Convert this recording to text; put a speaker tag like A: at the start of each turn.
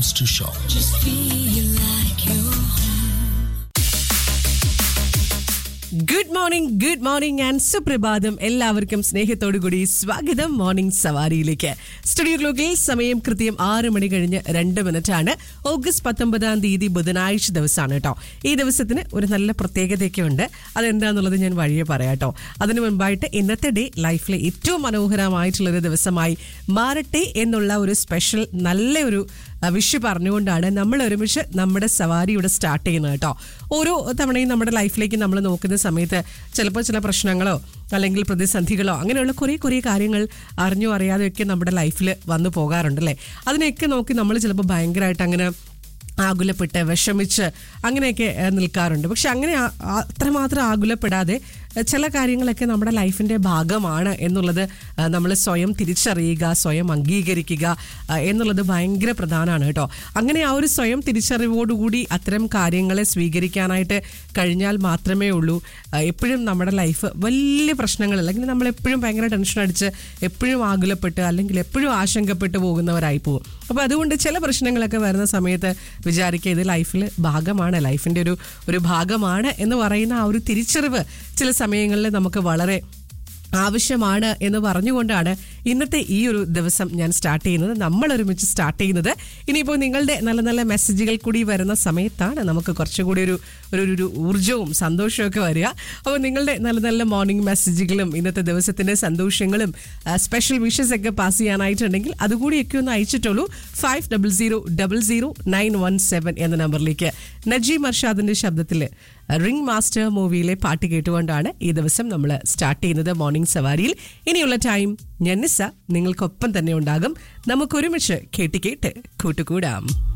A: comes to shop.
B: Just feel like you're
C: good morning good morning and സുപ്രഭാതം എല്ലാവർക്കും സ്നേഹത്തോടു കൂടി സ്വാഗതം മോർണിംഗ് സവാരിയിലേക്ക് സ്റ്റുഡിയോ ക്ലോക്കിൽ സമയം കൃത്യം ആറ് മണി കഴിഞ്ഞ് രണ്ട് മിനിറ്റ് ആണ് ഓഗസ്റ്റ് പത്തൊമ്പതാം തീയതി ബുധനാഴ്ച ദിവസമാണ് കേട്ടോ ഈ ദിവസത്തിന് ഒരു നല്ല പ്രത്യേകതയൊക്കെ ഉണ്ട് അതെന്താന്നുള്ളത് ഞാൻ വഴിയെ പറയാം കേട്ടോ അതിനു മുൻപായിട്ട് ഇന്നത്തെ ഡേ ലൈഫിലെ ഏറ്റവും മനോഹരമായിട്ടുള്ളൊരു ദിവസമായി മാറട്ടെ എന്നുള്ള ഒരു സ്പെഷ്യൽ നല്ല ഒരു വിഷ് പറഞ്ഞുകൊണ്ടാണ് നമ്മൾ ഒരുമിച്ച് നമ്മുടെ സവാരി ഇവിടെ സ്റ്റാർട്ട് ചെയ്യുന്നത് കേട്ടോ ഓരോ തവണയും നമ്മുടെ ലൈഫിലേക്ക് നമ്മൾ നോക്കുന്ന സമയത്ത് ചിലപ്പോൾ ചില പ്രശ്നങ്ങളോ അല്ലെങ്കിൽ പ്രതിസന്ധികളോ അങ്ങനെയുള്ള കുറേ കുറേ കാര്യങ്ങൾ അറിഞ്ഞോ അറിയാതെയൊക്കെ നമ്മുടെ ലൈഫിൽ വന്നു പോകാറുണ്ട് അല്ലേ അതിനെയൊക്കെ നോക്കി നമ്മൾ ചിലപ്പോൾ ഭയങ്കരമായിട്ട് അങ്ങനെ ആകുലപ്പെട്ട് വിഷമിച്ച് അങ്ങനെയൊക്കെ ഏഹ്, നിൽക്കാറുണ്ട് പക്ഷെ അങ്ങനെ ആ- ആ- അത്രമാത്രം ആകുലപ്പെടാതെ ഏഹ്, ചില കാര്യങ്ങളൊക്കെ നമ്മുടെ ലൈഫിന്റെ ഭാഗമാണ് എന്നുള്ളത് നമ്മൾ സ്വയം തിരിച്ചറിയുക സ്വയം അംഗീകരിക്കുക ആ, എന്നുള്ളത് ഭയങ്കര പ്രധാനമാണ് കേട്ടോ അങ്ങനെ ആ ഒരു സ്വയം തിരിച്ചറിവോടുകൂടി അത്തരം കാര്യങ്ങളെ സ്വീകരിക്കാനായിട്ട് കഴിഞ്ഞാൽ മാത്രമേ ഉള്ളൂ ആ, എപ്പോഴും നമ്മുടെ ലൈഫ് വലിയ പ്രശ്നങ്ങൾ അല്ലെങ്കിൽ നമ്മൾ എപ്പോഴും ഭയങ്കര ടെൻഷൻ അടിച്ച് എപ്പോഴും ആകുലപ്പെട്ട് അല്ലെങ്കിൽ എപ്പോഴും ആശങ്കപ്പെട്ട് പോകുന്നവരായി പോകും അപ്പോൾ അതുകൊണ്ട് ചില പ്രശ്നങ്ങളൊക്കെ വരുന്ന സമയത്ത് വിചാരിക്കുക ഇത് ലൈഫിൽ ഭാഗമാണ് ലൈഫിൻ്റെ ഒരു ഒരു ഭാഗമാണ് എന്ന് പറയുന്ന ആ ഒരു തിരിച്ചറിവ് ചില സമയങ്ങളിൽ നമുക്ക് വളരെ ആവശ്യമാണ് എന്ന് പറഞ്ഞുകൊണ്ടാണ് ഇന്നത്തെ ഈ ഒരു ദിവസം ഞാൻ സ്റ്റാർട്ട് ചെയ്യുന്നത് നമ്മൾ ഒരുമിച്ച് സ്റ്റാർട്ട് ചെയ്യുന്നത് ഇനിയിപ്പോൾ നിങ്ങളുടെ നല്ല നല്ല മെസ്സേജുകൾ കൂടി വരുന്ന സമയത്താണ് നമുക്ക് കുറച്ചുകൂടി ഒരു ഒരു ഒരു ഊർജവും സന്തോഷവും ഒക്കെ വരിക അപ്പോൾ നിങ്ങളുടെ നല്ല നല്ല മോർണിംഗ് മെസ്സേജുകളും ഇന്നത്തെ ദിവസത്തിന്റെ സന്തോഷങ്ങളും സ്പെഷ്യൽ വിഷസ് ഒക്കെ പാസ് ചെയ്യാനായിട്ടുണ്ടെങ്കിൽ അതുകൂടിയൊക്കെ ഒന്ന് അയച്ചിട്ടുള്ളൂ five double zero double zero nine one seven എന്ന നമ്പറിലേക്ക് നജീം അർഷാദിന്റെ ശബ്ദത്തിൽ റിംഗ് മാസ്റ്റർ മൂവിയിലെ പാട്ട് കേട്ടുകൊണ്ടാണ് ഈ ദിവസം നമ്മൾ സ്റ്റാർട്ട് ചെയ്യുന്നത് മോർണിംഗ് സവാരിയിൽ ഇനിയുള്ള ടൈം ഞന്നിസ നിങ്ങൾക്കൊപ്പം തന്നെ ഉണ്ടാകും നമുക്കൊരുമിച്ച് കേട്ട് കേട്ട് കൂട്ടുകൂടാം